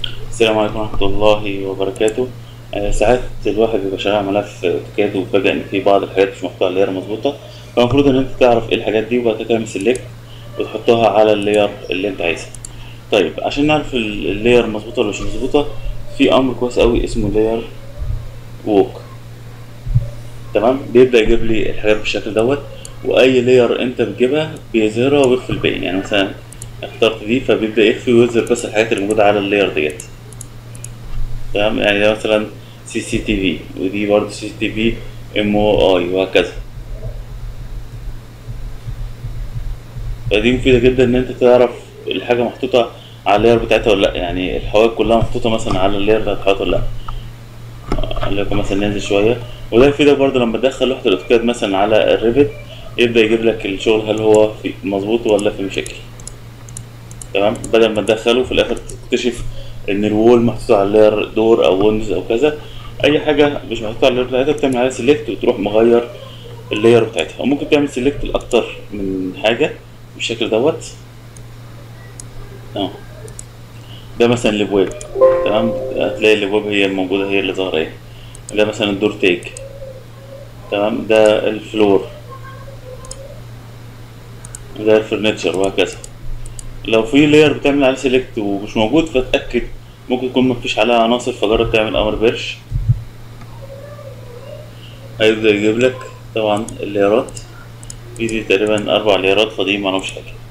السلام عليكم ورحمة الله وبركاته آه، ساعات الواحد بيبقى شغال على ملف اوتوكاد وفجأة إن في بعض الحاجات مش محطوطة على اللاير مظبوطة فالمفروض إن أنت تعرف إيه الحاجات دي وبعد كده تعمل سيلكت وتحطها على اللاير اللي أنت عايزها. طيب عشان نعرف ال- اللاير مظبوطة ولا مش مظبوطة في أمر كويس أوي اسمه لاير ووك تمام بيبدأ يجيب لي الحاجات بالشكل دوت وأي لاير أنت بتجيبها بيظهرها ويخفي الباقي يعني مثلا اخترت دي فبيبدأ يخفي ويظهر بس الحاجات اللي موجودة على اللاير ديت. تمام يعني ده مثلا سي سي تي في ودي برضه سي سي تي في ام او اي وهكذا فدي مفيدة جدا ان انت تعرف الحاجة محطوطة على اللاير بتاعتها ولا لا يعني الحواف كلها محطوطة مثلا على اللاير بتاعت الحائط ولا لا لكم مثلا ننزل شوية وده يفيدك برضه لما تدخل لوحة الاوتوكاد مثلا على الريفت يبدأ يجيب لك الشغل هل هو في مظبوط ولا في مشاكل تمام بدل ما تدخله في الاخر تكتشف ان الوول محطوط على اللاير دور او ويندوز او كذا اي حاجه مش محطوطه على اللاير بتاعتها بتعمل عليها سيلكت وتروح مغير اللاير بتاعتها او ممكن تعمل سيلكت لاكتر من حاجه بالشكل دوت اه ده مثلا الابواب تمام هتلاقي الابواب هي الموجوده هي اللي ظاهره اهي ده مثلا الدور تيج تمام ده الفلور ده الفرنتشر وهكذا لو في لاير بتعمل عليه سيلكت ومش موجود فاتأكد ممكن يكون مفيش عليها عناصر فجرب تعمل امر بيرش هيبدأ يجيب لك طبعا الليرات في دي تقريبا اربع ليرات فاضيين معلهمش حاجة